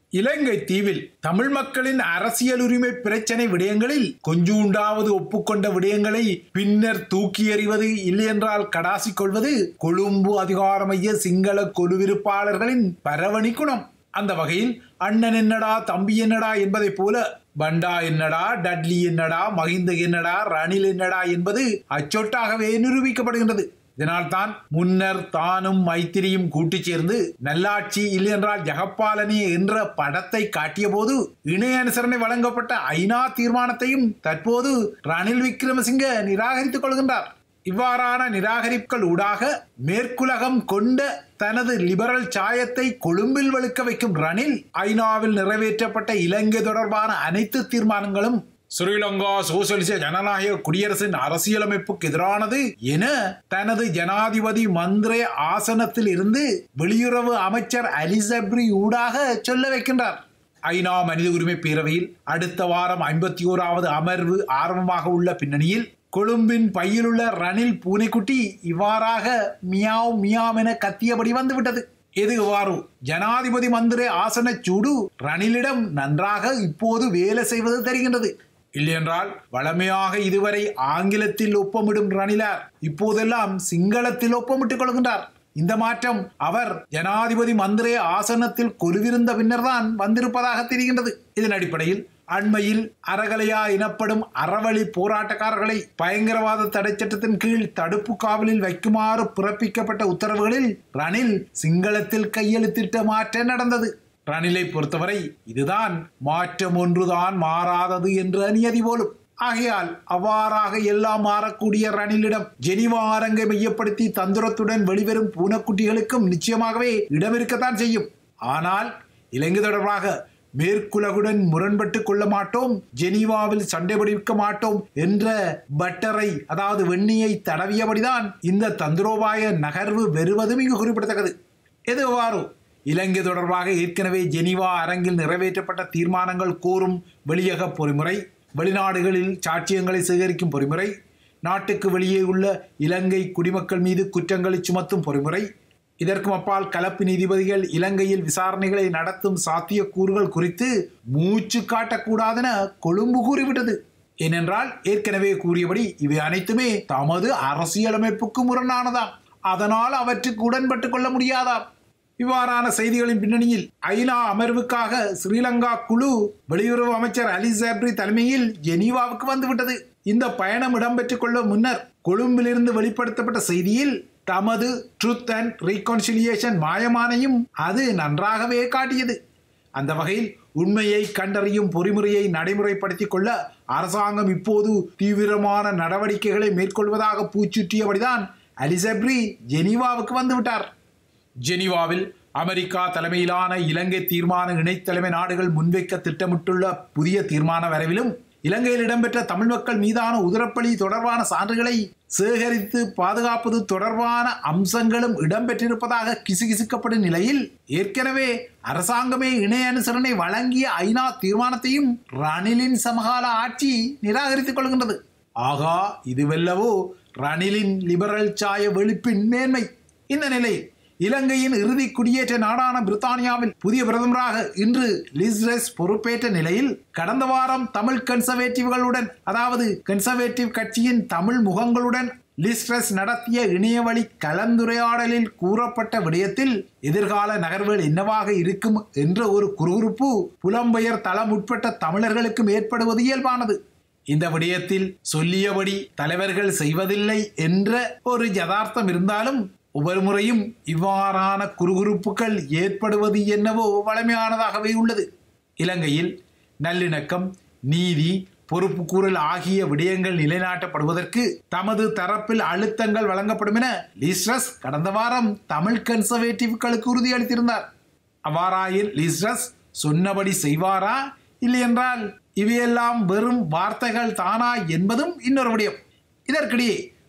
இலங்கை தீவில் தமிழ் மக்களின் அரசியல் உரிமை பிரச்சனை விடயங்களில் கொஞ்சூண்டாவது ஒப்புக்கொண்ட விடயங்களை பின்னர் தூக்கி எறிவது இல்லையென்றால் கடாசி கொள்வது கொழும்பு அதிகாரமைய சிங்கள கொலுவிருப்பாளர்களின் பரவணி குணம் அந்த வகையில் அண்ணன் என்னடா தம்பி என்னடா என்பதைப் போல பண்டா என்னடா டட்லி என்னடா மகிந்த என்னடா ரணில் என்னடா என்பது அச்சொட்டாகவே நிரூபிக்கப்படுகின்றது இதனால்தான் முன்னர் தானும் மைத்திரியும் கூட்டு சேர்ந்து நல்லாட்சி இல்லையென்றால் ஜெகப்பாலனே என்ற படத்தை காட்டிய போது இணைய அனுசரணை வழங்கப்பட்ட ஐநா தீர்மானத்தையும் தற்போது ரணில் விக்ரமசிங்க நிராகரித்துக் கொள்கின்றார் இவ்வாறான நிராகரிப்புகள் ஊடாக மேற்குலகம் கொண்ட தனது லிபரல் சாயத்தை கொழும்பில் வெளுக்க வைக்கும் ரணில் ஐநாவில் நிறைவேற்றப்பட்ட இலங்கை தொடர்பான அனைத்து தீர்மானங்களும் ஸ்ரீலங்கா சோசியலிச ஜனநாயக குடியரசின் அரசியலமைப்புக்கு எதிரானது என தனது ஜனாதிபதி மந்திரே ஆசனத்தில் இருந்து வெளியுறவு அமைச்சர் அலிசப்ரி ஊடாக சொல்ல வைக்கின்றார் ஐநா மனித உரிமை பேரவையில் அடுத்த வாரம் ஐம்பத்தி ஓராவது அமர்வு ஆரம்பமாக உள்ள பின்னணியில் கொழும்பின் பையிலுள்ள ரணில் பூனைக்குட்டி இவ்வாறாக மியாவ் மியாவ் என கத்தியபடி வந்துவிட்டது எது இவ்வாறு ஜனாதிபதி மந்திரி ஆசன சூடு ரணிலிடம் நன்றாக இப்போது வேலை செய்வது தெரிகின்றது இல்லையென்றால் வளமையாக இதுவரை ஆங்கிலத்தில் ஒப்பமிடும் ரணிலார் இப்போதெல்லாம் சிங்களத்தில் ஒப்பமிட்டுக் கொள்கின்றார் இந்த மாற்றம் அவர் ஜனாதிபதி மந்திரே ஆசனத்தில் கொலுவிருந்த பின்னர்தான் வந்திருப்பதாக தெரிகின்றது இதன் அடிப்படையில் அண்மையில் அறகலையா எனப்படும் அறவழி போராட்டக்காரர்களை பயங்கரவாத தடை சட்டத்தின் கீழ் தடுப்பு காவலில் வைக்குமாறு பிறப்பிக்கப்பட்ட உத்தரவுகளில் ரணில் சிங்களத்தில் கையெழுத்திட்ட மாற்றம் நடந்தது ரணிலை பொறுத்தவரை இதுதான் மாற்றம் ஒன்றுதான் மாறாதது என்று அநியதி போலும் ஆகையால் அவ்வாறாக எல்லாம் மாறக்கூடிய ரணிலிடம் ஜெனிவா அரங்கை மையப்படுத்தி தந்திரத்துடன் வெளிவரும் பூனக்குட்டிகளுக்கும் நிச்சயமாகவே இடம் இருக்கத்தான் செய்யும் ஆனால் இலங்கை தொடர்பாக மேற்குலகுடன் முரண்பட்டு கொள்ள மாட்டோம் ஜெனீவாவில் சண்டை பிடிக்க மாட்டோம் என்ற பட்டரை அதாவது வெண்ணியை தடவியபடிதான் இந்த தந்திரோபாய நகர்வு வெறுவதும் இங்கு குறிப்பிடத்தக்கது எதுவாறு இலங்கை தொடர்பாக ஏற்கனவே ஜெனீவா அரங்கில் நிறைவேற்றப்பட்ட தீர்மானங்கள் கோரும் வெளியக பொறிமுறை வெளிநாடுகளில் சாட்சியங்களை சேகரிக்கும் பொறிமுறை நாட்டுக்கு வெளியே உள்ள இலங்கை குடிமக்கள் மீது குற்றங்களை சுமத்தும் பொறிமுறை இதற்கும் அப்பால் கலப்பு நீதிபதிகள் இலங்கையில் விசாரணைகளை நடத்தும் சாத்தியக்கூறுகள் குறித்து மூச்சு காட்டக்கூடாதென கொழும்பு கூறிவிட்டது ஏனென்றால் ஏற்கனவே கூறியபடி இவை அனைத்துமே தமது அரசியலமைப்புக்கு முரணானதாம் அதனால் அவற்றுக்கு உடன்பட்டுக் கொள்ள முடியாதாம் இவ்வாறான செய்திகளின் பின்னணியில் ஐநா அமர்வுக்காக ஸ்ரீலங்கா குழு வெளியுறவு அமைச்சர் அலி சாப்ரி தலைமையில் ஜெனீவாவுக்கு வந்துவிட்டது இந்த பயணம் இடம்பெற்றுக் கொள்ள முன்னர் கொழும்பிலிருந்து வெளிப்படுத்தப்பட்ட செய்தியில் தமது ட்ரூத் அண்ட் ரீகன்சிலியேஷன் மாயமானையும் அது நன்றாகவே காட்டியது அந்த வகையில் உண்மையை கண்டறியும் பொறிமுறையை நடைமுறைப்படுத்திக் கொள்ள அரசாங்கம் இப்போது தீவிரமான நடவடிக்கைகளை மேற்கொள்வதாக பூச்சுற்றியபடிதான் அலிசப்ரி ஜெனீவாவுக்கு வந்துவிட்டார் ஜெனீவாவில் அமெரிக்கா தலைமையிலான இலங்கை தீர்மான இணைத்தலைமை நாடுகள் முன்வைக்க திட்டமிட்டுள்ள புதிய தீர்மான வரைவிலும் இலங்கையில் இடம்பெற்ற தமிழ் மக்கள் மீதான உதிரப்பலி தொடர்பான சான்றுகளை சேகரித்து பாதுகாப்பது தொடர்பான அம்சங்களும் இடம்பெற்றிருப்பதாக கிசுகிசுக்கப்படும் நிலையில் ஏற்கனவே அரசாங்கமே இணைய அனுசரணை வழங்கிய ஐநா தீர்மானத்தையும் ரணிலின் சமகால ஆட்சி நிராகரித்துக் கொள்கின்றது ஆகா இதுவெல்லவோ ரணிலின் லிபரல் சாய வெளுப்பின் மேன்மை இந்த நிலையில் இலங்கையின் இறுதி குடியேற்ற நாடான பிரித்தானியாவில் புதிய பிரதமராக இன்று லிஸ்ரெஸ் பொறுப்பேற்ற நிலையில் கடந்த வாரம் தமிழ் கன்சர்வேட்டிவ்களுடன் அதாவது கன்சர்வேட்டிவ் கட்சியின் தமிழ் முகங்களுடன் லிஸ்ட்ரஸ் நடத்திய இணையவழி கலந்துரையாடலில் கூறப்பட்ட விடயத்தில் எதிர்கால நகர்வுகள் என்னவாக இருக்கும் என்ற ஒரு குறுகுறுப்பு புலம்பெயர் தளம் உட்பட்ட தமிழர்களுக்கும் ஏற்படுவது இயல்பானது இந்த விடயத்தில் சொல்லியபடி தலைவர்கள் செய்வதில்லை என்ற ஒரு யதார்த்தம் இருந்தாலும் ஒவ்வொரு முறையும் இவ்வாறான குறுகுறுப்புகள் ஏற்படுவது என்னவோ வளமையானதாகவே உள்ளது இலங்கையில் நல்லிணக்கம் நீதி பொறுப்புக்கூறல் ஆகிய விடயங்கள் நிலைநாட்டப்படுவதற்கு தமது தரப்பில் அழுத்தங்கள் வழங்கப்படும் என லிஸ்ரஸ் கடந்த வாரம் தமிழ் கன்சர்வேட்டிவ்களுக்கு உறுதியளித்திருந்தார் அவ்வாறாயில் லிஸ்ரஸ் சொன்னபடி செய்வாரா இல்லையென்றால் இவையெல்லாம் வெறும் வார்த்தைகள் தானா என்பதும் இன்னொரு விடயம் இதற்கிடையே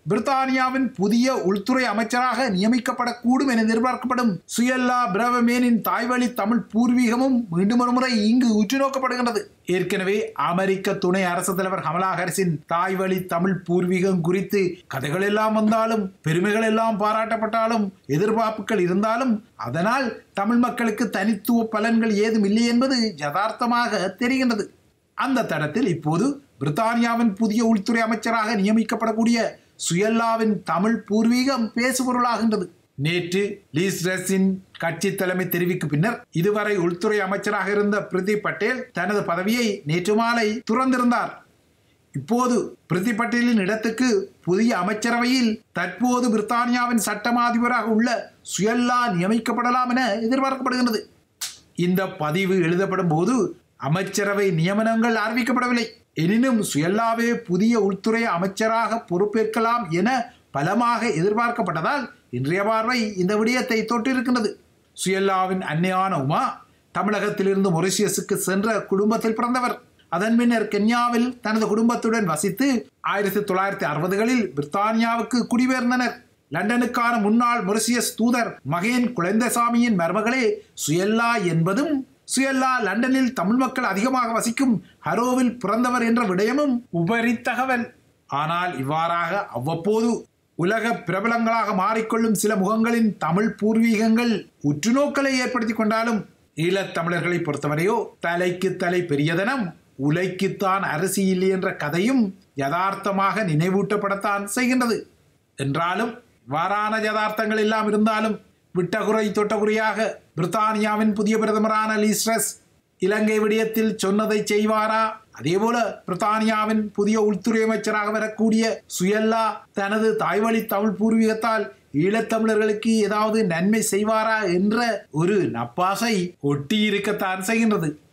பிரித்தானியாவின் புதிய உள்துறை அமைச்சராக நியமிக்கப்படக்கூடும் என எதிர்பார்க்கப்படும் சுயல்லா பிரவமேனின் தாய்வழி தமிழ் பூர்வீகமும் மீண்டும் ஒரு முறை இங்கு உற்று நோக்கப்படுகின்றது ஏற்கனவே அமெரிக்க துணை அரசு தலைவர் கமலா ஹாரிஸின் தாய்வழி தமிழ் பூர்வீகம் குறித்து கதைகள் எல்லாம் வந்தாலும் பெருமைகள் எல்லாம் பாராட்டப்பட்டாலும் எதிர்பார்ப்புகள் இருந்தாலும் அதனால் தமிழ் மக்களுக்கு தனித்துவ பலன்கள் ஏதும் இல்லை என்பது யதார்த்தமாக தெரிகின்றது அந்த தடத்தில் இப்போது பிரித்தானியாவின் புதிய உள்துறை அமைச்சராக நியமிக்கப்படக்கூடிய சுயல்லாவின் தமிழ் பூர்வீகம் பேசுபொருளாகின்றது நேற்று லீஸ் ரஸின் கட்சி தலைமை தெரிவிக்கு பின்னர் இதுவரை உள்துறை அமைச்சராக இருந்த பிரிதி பட்டேல் தனது பதவியை நேற்று மாலை துறந்திருந்தார் இப்போது பிரித்தி பட்டேலின் இடத்துக்கு புதிய அமைச்சரவையில் தற்போது பிரித்தானியாவின் சட்டமா அதிபராக உள்ள சுயல்லா நியமிக்கப்படலாம் என எதிர்பார்க்கப்படுகிறது இந்த பதிவு எழுதப்படும் போது அமைச்சரவை நியமனங்கள் அறிவிக்கப்படவில்லை எனினும் சுயல்லாவே புதிய உள்துறை அமைச்சராக பொறுப்பேற்கலாம் என பலமாக எதிர்பார்க்கப்பட்டதால் இன்றைய பார்வை இந்த விடயத்தை தொட்டிருக்கின்றது சுயல்லாவின் அன்னையான உமா தமிழகத்திலிருந்து மொரிசியஸுக்கு சென்ற குடும்பத்தில் பிறந்தவர் அதன் பின்னர் கென்யாவில் தனது குடும்பத்துடன் வசித்து ஆயிரத்தி தொள்ளாயிரத்தி அறுபதுகளில் பிரித்தானியாவுக்கு குடிபெயர்ந்தனர் லண்டனுக்கான முன்னாள் மொரிசியஸ் தூதர் மகேன் குழந்தைசாமியின் மருமகளே சுயல்லா என்பதும் சுயல்லா லண்டனில் தமிழ் மக்கள் அதிகமாக வசிக்கும் ஹரோவில் பிறந்தவர் என்ற விடயமும் உபரி தகவல் ஆனால் இவ்வாறாக அவ்வப்போது உலக பிரபலங்களாக மாறிக்கொள்ளும் சில முகங்களின் தமிழ் பூர்வீகங்கள் உற்றுநோக்கலை ஏற்படுத்தி கொண்டாலும் ஈழத் தமிழர்களை பொறுத்தவரையோ தலைக்கு தலை பெரியதனம் உலைக்குத்தான் அரசி இல்லை என்ற கதையும் யதார்த்தமாக நினைவூட்டப்படத்தான் செய்கின்றது என்றாலும் வாரான யதார்த்தங்கள் எல்லாம் இருந்தாலும் விட்டகுறை தொட்டகுறையாக பிரித்தானியாவின் புதிய பிரதமரான லீஸ்ட்ரஸ் இலங்கை விடயத்தில் சொன்னதை செய்வாரா அதேபோல பிரித்தானியாவின் புதிய உள்துறை அமைச்சராக வரக்கூடிய சுயல்லா தனது தாய்வழி தமிழ் பூர்வீகத்தால் ஈழத்தமிழர்களுக்கு ஏதாவது நன்மை செய்வாரா என்ற ஒரு நப்பாசை ஒட்டி இருக்கத்தான் செய்கின்றது